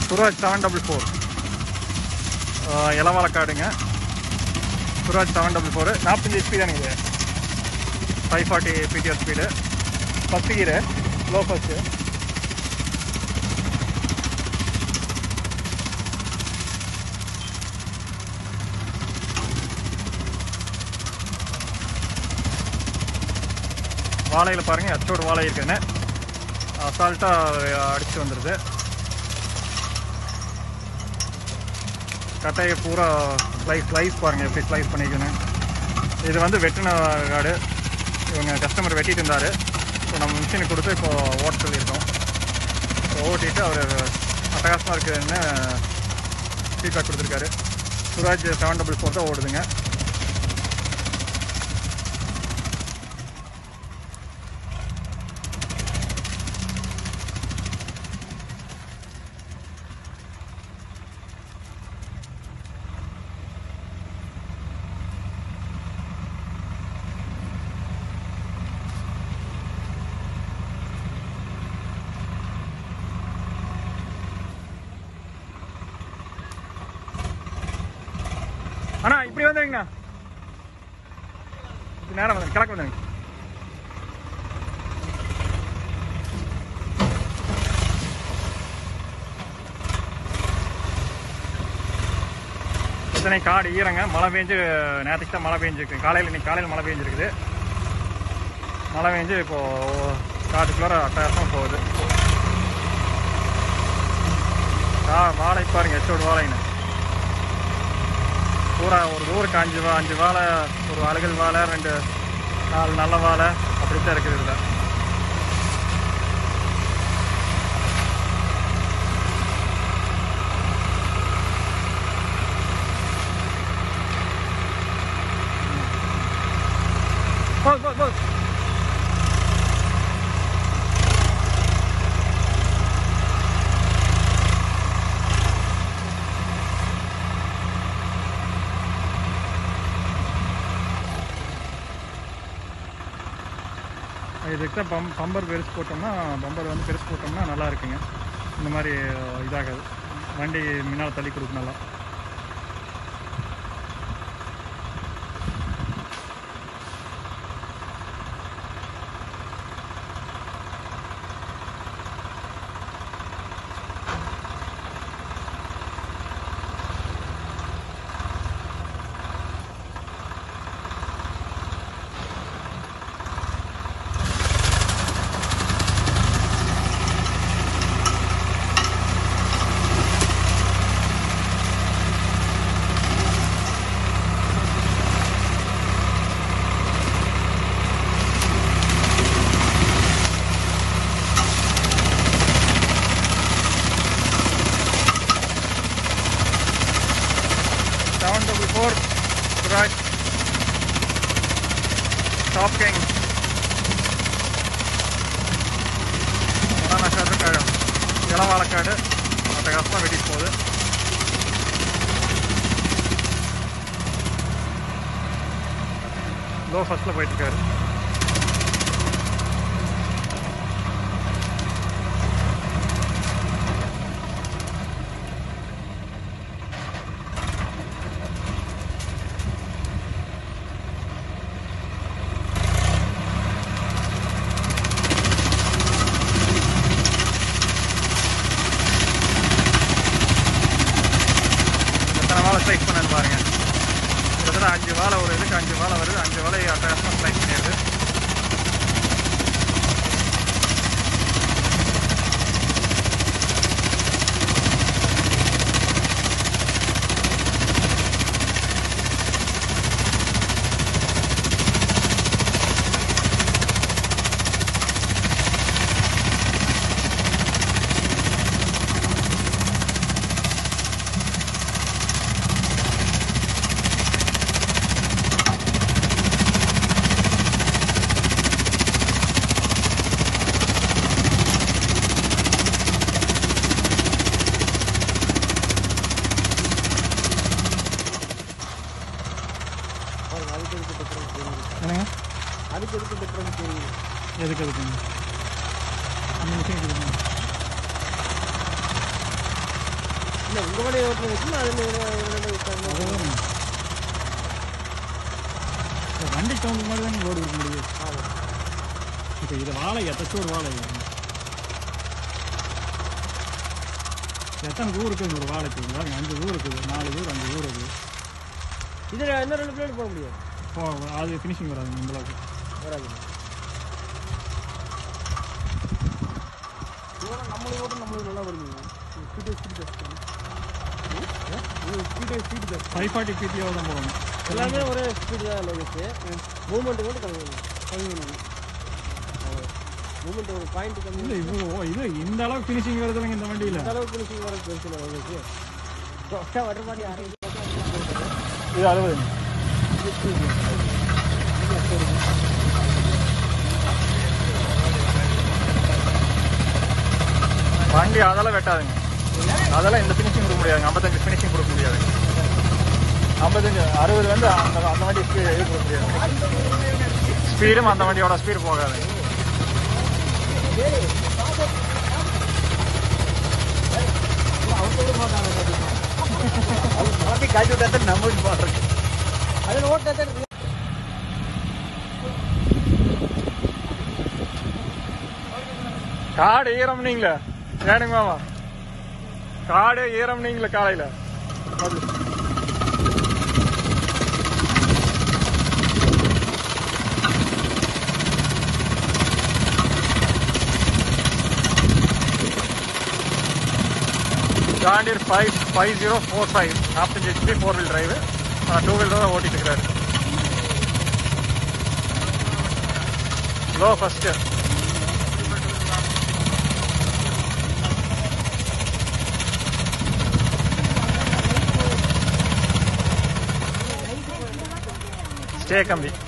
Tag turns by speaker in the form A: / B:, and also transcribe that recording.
A: Suraj seven double four இளவாலக்காடுங்க Suraj seven double four நாற்பத்தஞ்சு HP தானுங்க இது five forty PTR speed first gear low first வாழையில் பாருங்கள் அச்சோடு வாழை இருக்குன்னு அசால்ட்டாக அடிச்சு வந்துடுது கட்டையை பூரா ஸ்லைஸ் ஸ்லைஸ் பாருங்கள் எப்படி ஸ்லைஸ் பண்ணிக்கணும் இது வந்து வெட்டின காடு இவங்க கஸ்டமர் வெட்டிட்டு இருந்தார் ஸோ நம்ம மிஷினுக்கு கொடுத்து இப்போ ஓட்ட சொல்லியிருக்கோம் ஸோ ஓட்டிட்டு அவர் அட்டகாசமாக இருக்குதுன்னு ஃபீட்பேக் கொடுத்துருக்காரு சுராஜ் செவன் டபுள் ஃபோர் தான் ஓடுதுங்க அண்ணா இப்படி வந்துருங்கண்ணா இப்படி நேரம் வந்துருங்க கிழக்கு வந்துருங்க இத்தனை காடு ஈரங்க மழை பெஞ்சு நேற்றுக்கு தான் மழை பெஞ்சிருக்கு காலையில் இன்னைக்கு காலையில் மழை பெஞ்சிருக்குது மழை பெஞ்சு இப்போ காட்டுக்குள்ளார அட்டகாசமாக போகுது ஆ வாழை பாருங்க எச்சோடு வாழைன்னு பூரா ஒரு ஊருக்கு அஞ்சு வா அஞ்சு வாழை ஒரு அழுகல் வாழை ரெண்டு நாலு நல்ல வாழை அப்படித்தான் இருக்குது இதில் போது போது போது இதுக்கு தான் பம் பம்பர் பெருசு போட்டோம்னா பம்பர் வந்து பெருசு போட்டோம்னா நல்லா இருக்குங்க இந்த மாதிரி அஹ், இதாகாது வண்டி முன்னால் தள்ளி கொடுக்கும் நல்லா seven double four Suraj top king Vadanagar Ilavalakkadu அட்டகாசமாக வெட்டிட்டு போகுது லோ ஃபஸ்ட்டில் போயிட்டுருக்காரு எத்தனை வாழை ஸ்லைஸ் பண்ணு பாருங்க கிட்டத்தட்ட அஞ்சு வாழை ஒரு இதுக்கு அஞ்சு வாழை வருது அஞ்சு வாழை அட்டகாசமாக ஸ்லைஸ் பண்ணிடுது என்னங்க
B: அதுக்கு எதுக்கு டிஃப்ரெண்ட் தெரியும்
A: எதுக்கு எதுக்குங்க அந்த மிஷின் இருக்குதுங்க
B: இல்லை உங்கள் வண்டி ஓட்டுறது வச்சுன்னா அதில் ரெண்டு விட்டாங்க
A: வண்டிக்கு தகுந்த மாதிரி தான் லோடு இருக்க முடியும்
B: ஆமாம்
A: இப்போ இது வாழை எத்தச்சு ஒரு வாழை இது. எத்தனை ஊர் இருக்குது ஒரு வாழைக்கு இங்க பாருங்க அஞ்சு ஊர் இருக்குது நாலு ஊர் அஞ்சு ஊர் இருக்குது
B: இதில் இன்னும் ரெண்டு பிளேட் போட முடியும்
A: ஓ அது ஃபினிஷிங் வராது இந்த அளவுக்கு
B: வராது இதெல்லாம் நம்மளுக்கு ஓட்டம் நம்மளுக்கு நல்லா வருவீங்க speed speed best speed speed best
A: five forty PTO தான் போகணும்
B: எல்லாமே ஒரே ஸ்பீடு தான் லோகேஷ் மூவ்மெண்ட் மட்டும் கம்மி பண்ணும் கம்மி பண்ணணும் மூவ்மெண்ட் ஒரு பாயிண்ட் கம்மி
A: இல்லை இவ்வளோ ஓ, இது இந்த அளவுக்கு ஃபினிஷிங் வருதுங்க இந்த வண்டியில்
B: இந்த அளவுக்கு ஃபினிஷிங் வர பெருசு இல்லை லோகேஷ் வர மாதிரி யாரையும்
A: இது அறுபது வண்டி அதெல்லாம் வெட்டாதுங்க அதெல்லாம் இந்த ஃபினிஷிங் கொடுக்க முடியாதுங்க ஐம்பத்தஞ்சு ஃபினிஷிங் கொடுக்க முடியாது ஐம்பத்தஞ்சு அறுபது வந்து அந்த அந்த வண்டி ஸ்பீடு இது கொடுக்க முடியாது ஸ்பீடும் அந்த வண்டியோட ஸ்பீடு போகாது
B: மாற்றி காய்ச்சி விட்டா நம்ம பாடுறது அதில் ஓட்ட
A: காடு ஈரம் நீங்களே ஏனுங்க மாமா காடு ஈரம் நீங்களே காலையில அது. John Deere five five zero four five நாற்பத்தஞ்சு HP four wheel drive two wheeler தான் ஓட்டிட்டு இருக்கிறாரு லோ ஃபர்ஸ்ட் ஸ்டே கம்பி